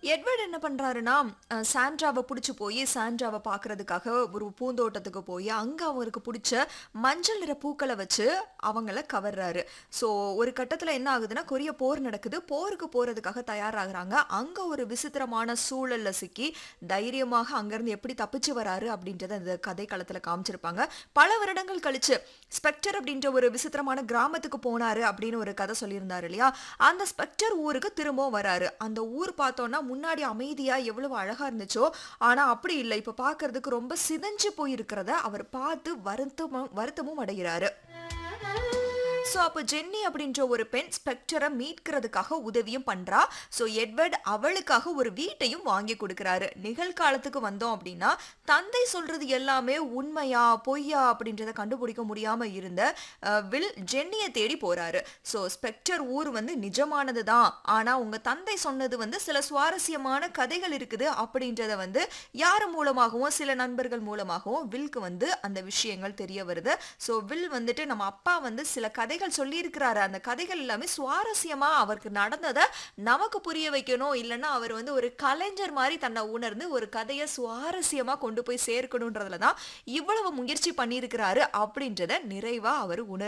Edward என்ன பண்றாருன்னா அஹ், சாண்ட்ராவை பிடிச்சி போய் சாண்ட்ராவை பார்க்கறதுக்காக ஒரு பூந்தோட்டத்துக்கு போய் அங்க அவருக்கு பிடிச்ச மஞ்சள் நிற பூக்களை வச்சு அவங்கள கவர்றாரு ஸோ ஒரு கட்டத்துல என்ன ஆகுதுன்னா கொரிய போர் நடக்குது போருக்கு போறதுக்காக தயாராகிறாங்க அங்க ஒரு விசித்திரமான சூழல்ல சிக்கி தைரியமாக அங்கிருந்து எப்படி தப்பிச்சு வராரு அப்படின்றத அந்த கதை களத்துல காமிச்சிருப்பாங்க பல வருடங்கள் கழிச்சு ஸ்பெக்டர் அப்படின்ற ஒரு விசித்திரமான கிராமத்துக்கு போனாரு அப்படின்னு ஒரு கதை சொல்லியிருந்தாரு இல்லையா அந்த ஸ்பெக்டர் ஊருக்கு திரும்பவும் வராரு அந்த ஊர் பார்த்தோம்னா முன்னாடி அமைதியா எவ்வளவு அழகா இருந்துச்சோ ஆனா அப்படி இல்லை இப்ப பார்க்கிறதுக்கு ரொம்ப சிதைஞ்சு போயிருக்கிறத அவர் பார்த்து வருத்தமும் வருத்தமும் அடைகிறாரு ஸோ அப்போ ஜென்னி அப்படின்ற ஒரு பெண் ஸ்பெக்டரை மீட்கிறதுக்காக உதவியும் பண்றா ஸோ எட்வர்ட் அவளுக்காக ஒரு வீட்டையும் வாங்கி கொடுக்குறாரு நிகழ்காலத்துக்கு வந்தோம் அப்படின்னா தந்தை சொல்றது எல்லாமே உண்மையா பொய்யா அப்படின்றத கண்டுபிடிக்க முடியாம இருந்த அஹ், வில் ஜென்னியை தேடி போறாரு ஸோ ஸ்பெக்டர் ஊர் வந்து நிஜமானது தான் ஆனா உங்க தந்தை சொன்னது வந்து சில சுவாரஸ்யமான கதைகள் இருக்குது அப்படின்றத வந்து யார் மூலமாகவும் சில நண்பர்கள் மூலமாகவும் வில்க்கு வந்து அந்த விஷயங்கள் தெரிய வருது ஸோ வில் வந்துட்டு நம்ம அப்பா வந்து சில கதைகள் சொல்லியிருக்கிறாரு அந்த கதைகள் எல்லாமே சுவாரஸ்யமா அவருக்கு நடந்ததை நமக்கு புரிய வைக்கணும் இல்லைன்னா அவர் வந்து ஒரு கலைஞர் மாதிரி தன்னை உணர்ந்து ஒரு கதையை சுவாரஸ்யமா கொண்டு போய் சேர்க்கணுன்றதுல தான் இவ்வளவு முயற்சி பண்ணியிருக்கிறாரு அப்படின்றத நிறைவா அவர் உணர்